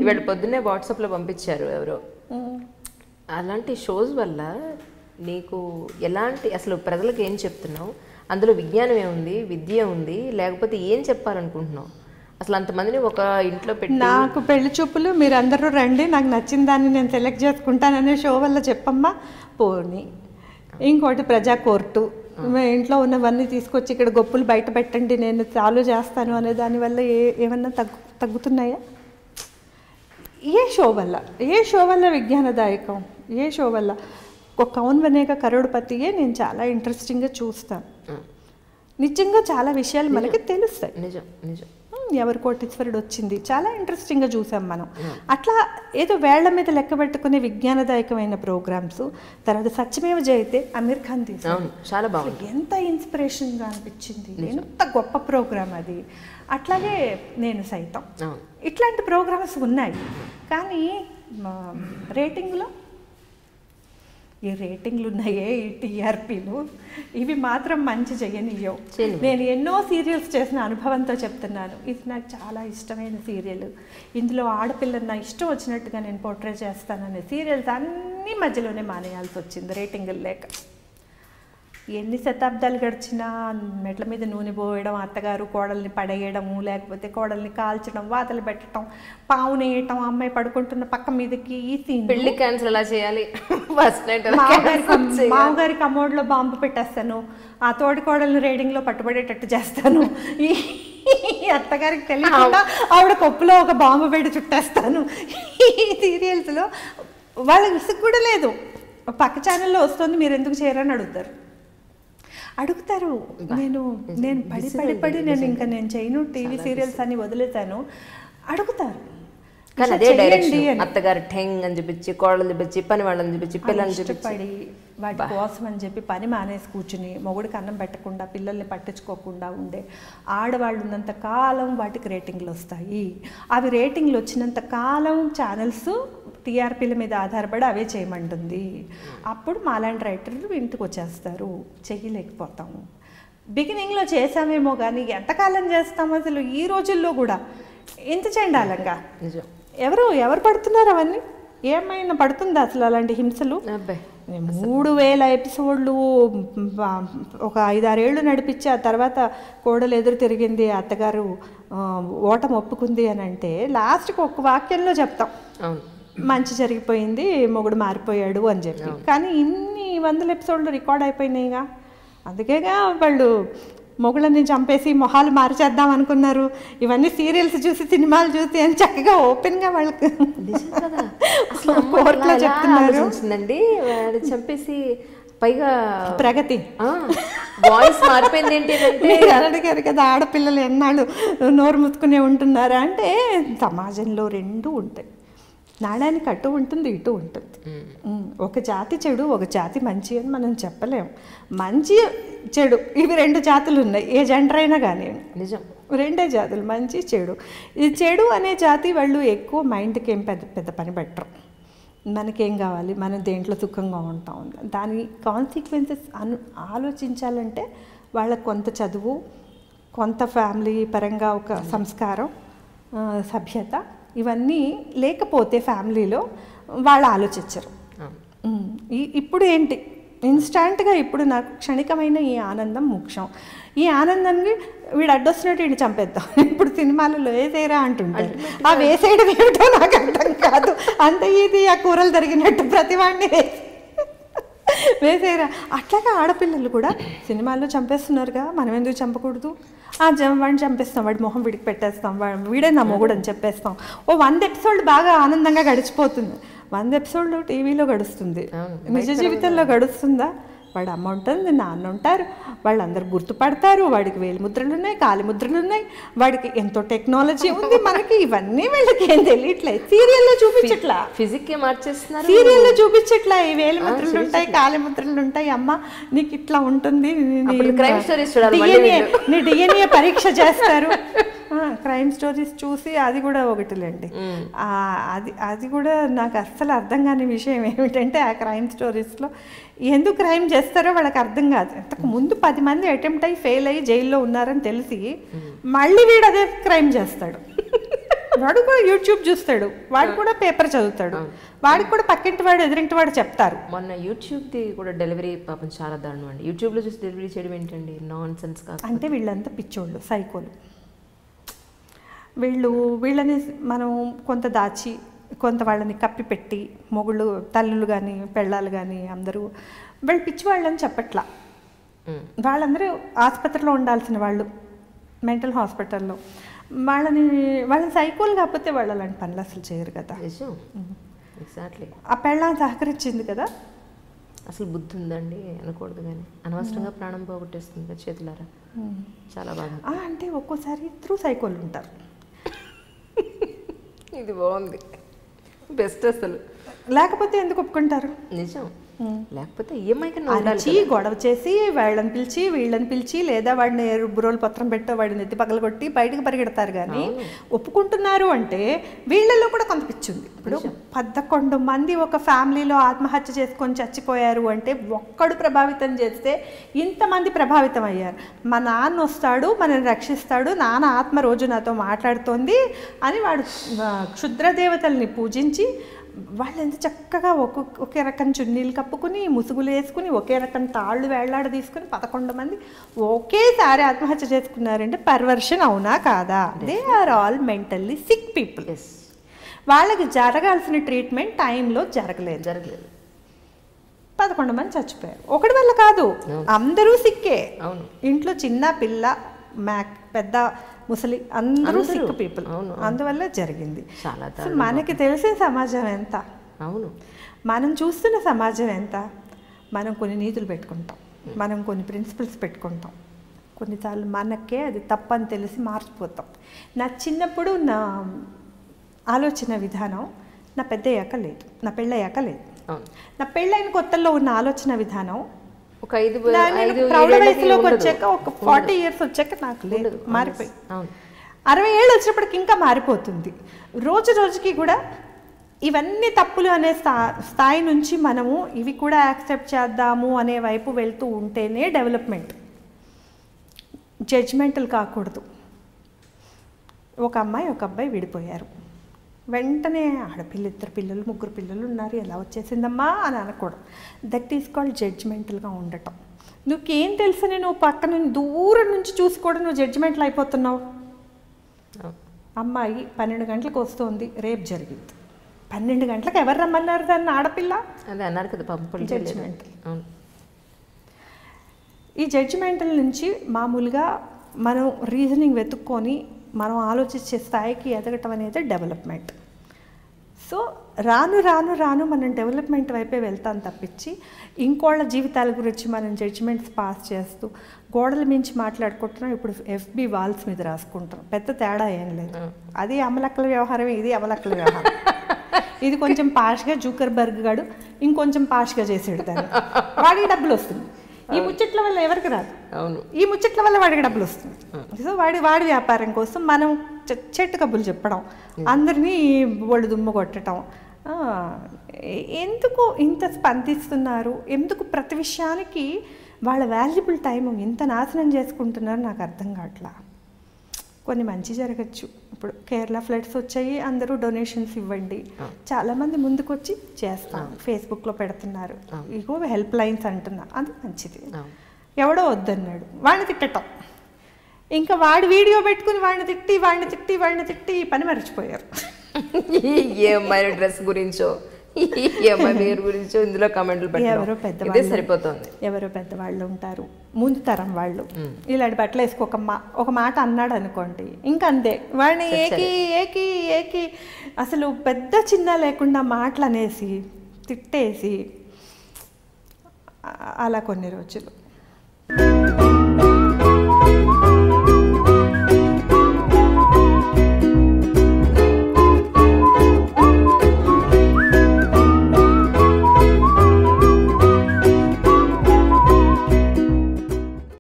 ఇవాళ పొద్దున్నే వాట్సాప్లో పంపించారు ఎవరో అలాంటి షోస్ వల్ల నీకు ఎలాంటి అసలు ప్రజలకు ఏం చెప్తున్నావు అందులో విజ్ఞానం ఏముంది విద్య ఉంది లేకపోతే ఏం చెప్పాలనుకుంటున్నావు అసలు అంతమందిని ఒక ఇంట్లో పెట్టి నాకు పెళ్లి చూపులు మీరు అందరూ రండి నాకు నచ్చిన దాన్ని నేను సెలెక్ట్ చేసుకుంటాననే షో వల్ల చెప్పమ్మా పోని ఇంకోటి ప్రజా కోర్టు మీ ఇంట్లో ఉన్నవన్నీ తీసుకొచ్చి ఇక్కడ గొప్పులు బయట పెట్టండి నేను చాలు చేస్తాను అనే దానివల్ల ఏ ఏమన్నా తగ్గు తగ్గుతున్నాయా ఏ షో వల్ల ఏ షో వల్ల విజ్ఞానదాయకం ఏ షో వల్ల ఒక కౌన్ బనేగా కరోడ్పతియే నేను చాలా ఇంట్రెస్టింగ్గా చూస్తాను నిజంగా చాలా విషయాలు మనకి తెలుస్తాయి నిజం నిజం "హ్మ్, ఎవరు కోటీశ్వరుడు వచ్చింది చాలా ఇంట్రెస్టింగ్గా చూసాం మనం అట్లా ఏదో వేళ్ల మీద లెక్క పెట్టుకునే విజ్ఞానదాయకమైన ప్రోగ్రామ్స్ తర్వాత సత్యమేవ జయితే అమీర్ ఖాన్ తీసారు అవును చాలా బాగుంది ఎంత ఇన్స్పిరేషన్గా అనిపించింది ఎంత గొప్ప ప్రోగ్రామ్ అది అట్లాగే నేను సైతం అవును ఇట్లాంటి ప్రోగ్రామ్స్ ఉన్నాయి కానీ మా రేటింగ్లో ఈ రేటింగ్లు ఉన్నాయే ఈ టీఆర్పీలు ఇవి మాత్రం మంచి చేయనియో చేయనివ్వవు. నేను ఎన్నో సీరియల్స్ చేసిన అనుభవంతో చెప్తున్నాను ఇది నాకు చాలా ఇష్టమైన సీరియల్ ఇందులో ఆడపిల్లని నా ఇష్టం వచ్చినట్టుగా నేను పోర్ట్రే చేస్తాననే సీరియల్స్ అన్ని మధ్యలోనే మానేయాల్సి వచ్చింది రేటింగులు లేక ఎన్ని శతాబ్దాలు గడిచినా మెట్ల మీద నూనె పోయడం అత్తగారు కోడల్ని పడేయడము లేకపోతే కోడల్ని కాల్చడం వాతలు పెట్టడం పావునేయటం అమ్మాయి పడుకుంటున్న పక్క మీదకి ఈ సీన్ పెళ్లి క్యాన్సిల్ ఎలా చేయాలి ఫస్ట్ నైట్ మామగారి మామగారి కమోడ్లో బాంబు పెట్టేస్తాను ఆ తోడి కోడల్ని రేడింగ్లో పట్టుబడేటట్టు చేస్తాను ఈ ఈ అత్తగారికి తెలియకుండా ఆవిడ కొప్పులో ఒక బాంబు పెట్టి చుట్టేస్తాను ఈ సీరియల్స్లో వాళ్ళకి విసుగు కూడా లేదు పక్క ఛానల్లో వస్తుంది మీరు ఎందుకు చేయరని అడుగుతారు అడుగుతారు నేను నేను పడి పడి పడి నేను ఇంకా నేను చేయను టీవీ సీరియల్స్ అని వదిలేశాను అడుగుతారు కానీ "ఇట్లా అదే చెయ్యండి" డైరెక్షన్ అని. అత్తగారు ఠెంగ్ అని చూపించి కోడలు చూపించి పని వాళ్ళని చూపించి పిల్లల్ని చూపించి ఇష్టపడి వాటి కోసం అని చెప్పి పని మానేసి కూర్చుని మొగుడికి అన్నం పెట్టకుండా పిల్లల్ని పట్టించుకోకుండా ఉండే ఆడవాళ్ళు ఉన్నంత కాలం వాటికి రేటింగ్లు వస్తాయి అవి రేటింగ్లు వచ్చినంత కాలం ఛానల్స్ టీఆర్పీల మీద ఆధారపడి అవే చేయమంటుంది అప్పుడు మాలాంటి రైటర్లు ఇంటికి వచ్చేస్తారు చెయ్యలేకపోతాము బిగినింగ్లో చేసామేమో కానీ ఎంతకాలం చేస్తాం అసలు ఈ రోజుల్లో కూడా ఎంత చెండాలంగా నిజం ఎవరు ఎవరు పడుతున్నారు అవన్నీ ఏమైనా పడుతుందా అసలు అలాంటి హింసలు అబ్బాయి మూడు వేల ఎపిసోడ్లు బ- ఒక ఐదారేళ్ళు నడిపించి ఆ తర్వాత కోడలు ఎదురు తిరిగింది అత్తగారు ఆ, ఓటమి ఒప్పుకుంది అని అంటే లాస్ట్కి ఒక వాక్యంలో చెప్తాం అవును మంచి జరిగిపోయింది మొగుడు మారిపోయాడు అని చెప్పి కానీ ఇన్ని వందల ఎపిసోడ్లు రికార్డ్ అయిపోయినాయిగా అందుకేగా వాళ్ళు మొగుళ్ళని చంపేసి మొహాలు మార్చేద్దాం అనుకున్నారు ఇవన్నీ సీరియల్స్ చూసి సినిమాలు చూసి అని చక్కగా ఓపెన్గా వాళ్ళకి నిజం కదా అసలు కోర్టులో చెప్తున్నారు చెప్తున్నారండి వాడు చంపేసి పైగా ప్రగతి వాయిస్ మారిపోయింది ఏంటి అంటే మీరు అడిగారు కదా ఆడపిల్లలు ఎన్నాళ్ళు నోరు ముత్తుకునే ఉంటున్నారా అంటే సమాజంలో రెండు ఉంటాయి నాణానికి అటు ఉంటుంది ఇటు ఉంటుంది ఉమ్, ఒక జాతి చెడు ఒక జాతి మంచి అని మనం చెప్పలేం మంచి చెడు ఇవి రెండు జాతులు ఉన్నాయి ఏ జెండర్ అయినా కానీ నిజం రెండే జాతులు మంచి చెడు ఈ చెడు అనే జాతి వాళ్ళు ఎక్కువ మైండ్కి ఏం పెద్ద పెద్ద పని పెట్టరు మనకేం కావాలి మనం దేంట్లో సుఖంగా ఉంటాం దాని కాన్సిక్వెన్సెస్ అను ఆలోచించాలంటే వాళ్ళకు కొంత చదువు కొంత ఫ్యామిలీ పరంగా ఒక సంస్కారం ఆ, సభ్యత ఇవన్నీ లేకపోతే ఫ్యామిలీలో వాళ్ళు ఆలోచించరు అవును. ఉమ్, ఈ- ఇప్పుడు ఏంటి ఇన్స్టాంట్గా ఇప్పుడు నాకు క్షణికమైన ఈ ఆనందం ముఖ్యం ఈ ఆనందాన్ని వీడు అడ్డొస్తున్నట్టు వీడిని చంపేద్దాం ఇప్పుడు సినిమాలలో వేసేరా అంటుంటారు ఆ వేసేయడం ఏమిటో నాకు అర్థం కాదు అంత ఇది ఆ కూరలు తరిగినట్టు ప్రతి వాడిని వేసి వేసేరా అట్లాగా ఆడపిల్లలు కూడా సినిమాల్లో చంపేస్తున్నారుగా మనం ఎందుకు చంపకూడదు ఆ జం వాడిని చంపేస్తాం వాడి మొహం వీడికి పెట్టేస్తాం వాడు వీడే నా మొగుడు అని చెప్పేస్తాం ఓ వంద ఎపిసోడ్ బాగా ఆనందంగా గడిచిపోతుంది వంద ఎపిసోడ్లు టీవీలో గడుస్తుంది అవును. నిజ జీవితంలో గడుస్తుందా వాడు అమ్మ ఉంటుంది నాన్న ఉంటారు వాళ్ళందరూ గుర్తుపడతారు వాడికి వేలి ముద్రలు ఉన్నాయి కాలి ముద్రలు ఉన్నాయి వాడికి ఎంతో టెక్నాలజీ ఉంది మనకి ఇవన్నీ వీళ్ళకి ఏం తెలియట్లేదు సీరియల్లో చూపించట్లా ఫిజిక్ మార్చేస్తున్నారు సీరియల్లో చూపించట్లా ఈ వేలి ముద్రలు ఉంటాయి కాలి ముద్రలు ఉంటాయి అమ్మ నీకు ఇట్లా ఉంటుంది నీ- అప్పుడు crime stories చూడాలి మళ్ళీ DNA వీళ్ళు. నీ డిఎన్ఏ పరీక్ష చేస్తారు క్రైమ్ స్టోరీస్ చూసి అది కూడా ఒకటిలేండి ఆ, అది అది కూడా నాకు అస్సలు అర్థం కాని విషయం ఏమిటంటే ఆ క్రైమ్ స్టోరీస్లో ఎందుకు క్రైమ్ చేస్తారో వాళ్ళకి అర్థం కాదు అంతకు ముందు పది మంది అటెంప్ట్ అయ్యి ఫెయిల్ అయ్యి జైల్లో ఉన్నారని తెలిసి మళ్ళీ వీడు అదే క్రైమ్ చేస్తాడు వాడు కూడా యూట్యూబ్ చూస్తాడు వాడు కూడా పేపర్ చదువుతాడు వాడికి కూడా పక్కింటి వాడు ఎదురింటి వాడు చెప్తారు మొన్న యూట్యూబ్ది కూడా డెలివరీ పాపం చాలా దారుణం అండి యూట్యూబ్లో చూసి డెలివరీ చేయడం ఏంటండి నాన్ సెన్స్ కాదు అంటే వీళ్ళంతా పిచ్చోళ్ళు సైకోలు వీళ్ళు వీళ్ళని మనం కొంత దాచి కొంత వాళ్ళని కప్పిపెట్టి మొగుళ్ళు తల్లులు కానీ పెళ్ళాలు కానీ అందరూ వీళ్ళు పిచ్చి వాళ్ళని చెప్పట్లా ఉమ్. వాళ్ళందరూ ఆసుపత్రిలో ఉండాల్సిన వాళ్ళు మెంటల్ హాస్పిటల్లో వాళ్ళని వాళ్ళని సైకోలు కాకపోతే వాళ్ళు అలాంటి పనులు అసలు చేయరు కదా నిజం ఎగ్జాక్ట్లీ ఆ పెళ్ళాన్ని సహకరించింది కదా అసలు బుద్ధి ఉందండి అనకూడదు కానీ అనవసరంగా ప్రాణం పోగొట్టేస్తుంది కదా చేతులారా చాలా బాగా ఆ, అంటే ఒక్కోసారి త్రూ సైకోలు ఉంటారు ఇది బాగుంది బెస్ట్ అసలు లేకపోతే ఎందుకు ఒప్పుకుంటారు నిజం లేకపోతే ఈఎంఐ కన్నా ఉండాలి అరిచి గొడవ చేసి వాళ్ళని పిలిచి వీళ్ళని పిలిచి లేదా వాడిని బురోలు పత్రం పెట్టో వాడిని ఎత్తి పగల కొట్టి బయటకు పరిగెడతారు కానీ ఒప్పుకుంటున్నారు అంటే వీళ్ళల్లో కూడా కొంత పిచ్చుంది ఇప్పుడు పదకొండు మంది ఒక ఫ్యామిలీలో ఆత్మహత్య చేసుకొని చచ్చిపోయారు అంటే ఒక్కడు ప్రభావితం చేస్తే ఇంతమంది ప్రభావితం అయ్యారు మా నాన్న వస్తాడు మనల్ని రక్షిస్తాడు నాన్న ఆత్మ రోజు నాతో మాట్లాడుతోంది అని వాడు ఆ, క్షుద్ర దేవతల్ని పూజించి వాళ్ళు ఎంత చక్కగా ఒక్కొక్క ఒకే రకం చున్నీలు కప్పుకుని ముసుగులు వేసుకుని ఒకే రకం తాళ్ళు వేళ్లాడ తీసుకుని పదకొండు మంది ఒకేసారి ఆత్మహత్య చేసుకున్నారంటే పర్వర్షన్ అవునా కాదా they are all mentally sick people yes వాళ్ళకి జరగాల్సిన ట్రీట్మెంట్ టైంలో జరగలేదు జరగలేదు పదకొండు మంది చచ్చిపోయారు ఒకటి వల్ల కాదు అందరూ సిక్కే అవును ఇంట్లో చిన్న పిల్ల మ్యాక్ పెద్ద ముసలి అందరూ అందరూ. సిక్ పీపుల్ అవును, అందువల్ల జరిగింది చాలా సో మనకి తెలిసిన సమాజం ఎంత అవును మనం చూస్తున్న సమాజం ఎంత మనం కొన్ని నీతులు పెట్టుకుంటాం మనం కొన్ని ప్రిన్సిపల్స్ పెట్టుకుంటాం కొన్నిసార్లు మనకే అది తప్పని తెలిసి మార్చిపోతాం నా చిన్నప్పుడు నా ఆలోచన విధానం నా పెద్ద అయ్యాక లేదు నా పెళ్ళయ్యాక లేదు అవును నా పెళ్ళైన కొత్తల్లో ఉన్న ఆలోచన విధానం ఒక ఐదు నా- నేను ఐదు ప్రౌఢ ఏడేళ్ళకి వయసులోకి ఉండదు. వచ్చాక ఒక ఫార్టీ ఇయర్స్ వచ్చాక నాకు లేదు ఉండదు. మారిపోయి అవును అరవై ఏళ్ళు వచ్చినప్పటికి ఇంకా మారిపోతుంది రోజు రోజుకి కూడా ఇవన్నీ తప్పులు అనే స్థా స్థాయి నుంచి మనము ఇవి కూడా యాక్సెప్ట్ చేద్దాము అనే వైపు వెళ్తూ ఉంటేనే డెవలప్మెంట్ జడ్జ్మెంటల్ కాకూడదు ఒక అమ్మాయి ఒక అబ్బాయి విడిపోయారు వెంటనే ఆడపిల్ల ఇద్దరు పిల్లలు ముగ్గురు పిల్లలు ఉన్నారు ఎలా వచ్చేసిందమ్మా అని అనకూడదు దట్ ఈస్ కాల్డ్ జడ్జ్మెంటల్గా ఉండటం నువ్వుకేం తెలుసని నువ్వు పక్కన దూరం నుంచి చూసి కూడా నువ్వు జడ్జ్మెంట్లు అయిపోతున్నావు అవును. అమ్మాయి పన్నెండు గంటలకు వస్తుంది రేపు జరిగింది పన్నెండు గంటలకు ఎవరు రమ్మన్నారు దాన్ని ఆడపిల్ల అదే అన్నారు కదా పంపలు Judgment. అవును ఈ జడ్జిమెంటల్ నుంచి మామూలుగా మనం రీజనింగ్ వెతుక్కొని మనం ఆలోచించే స్థాయికి ఎదగటం అనేది డెవలప్మెంట్ సో రాను రాను రాను మనం డెవలప్మెంట్ వైపే వెళ్తాం తప్పించి ఇంకోళ్ళ జీవితాల గురించి మనం జడ్జిమెంట్స్ పాస్ చేస్తూ గోడల మించి మాట్లాడుకుంటున్నాం ఇప్పుడు ఎఫ్బి వాల్స్ మీద రాసుకుంటాం పెద్ద తేడా ఏం లేదు అది అమలక్కల వ్యవహారమే ఇది అమలక్కల వ్యవహారం ఇది కొంచెం పాష్గా జూకర్ బర్గ్ గాడు ఇంకొంచెం పాష్గా చేసాడు దాన్ని వాడికి డబ్బులు వస్తుంది ఈ ముచ్చట్ల వల్ల ఎవరికి రాదు అవును ఈ ముచ్చట్ల వల్ల వాడికి డబ్బులు వస్తుంది సో వాడి వాడి వ్యాపారం కోసం మనం చె- చెట్టు కబుర్లు చెప్పడం అందరినీ ఒళ్ళు దుమ్ము కొట్టడం ఆ, ఎ- ఎందుకు ఇంత స్పందిస్తున్నారు ఎందుకు ప్రతి విషయానికి వాళ్ళ వాల్యుబుల్ టైం ఇంత నాశనం చేసుకుంటున్నారు నాకు అర్థం కావట్లా కొన్ని మంచి జరగచ్చు ఇప్పుడు కేరళ ఫ్లడ్స్ వచ్చాయి అందరూ డొనేషన్స్ ఇవ్వండి చాలామంది ముందుకు వచ్చి చేస్తాం ఫేస్బుక్లో పెడుతున్నారు ఇగో హెల్ప్ లైన్స్ అంటున్నా అది మంచిది అవును ఎవడో వద్దన్నాడు వాడిని తిట్టటం ఇంకా వాడి వీడియో పెట్టుకుని వాడిని తిట్టి వాడిని తిట్టి వాడిని తిట్టి ఈ పని మర్చిపోయారు ఏ అమ్మాయి డ్రెస్ గురించో ఏ అమ్మాయి పేరు గురించో ఇందులో కమెంట్లు ఎవరో పెట్టడం ఇదే పెద్దవాళ్ళు సరిపోతుంది ఎవరో పెద్దవాళ్ళు ఉంటారు ముందు తరం వాళ్ళు ఇలాంటి బట్టలు వేసుకో ఒక మా ఒక మాట అన్నాడు అనుకోండి ఇంకా అంతే వాడిని ఏకి ఏకి ఏకి అసలు పెద్ద చిన్న లేకుండా మాటలు అనేసి తిట్టేసి అ- అలా కొన్ని రోజులు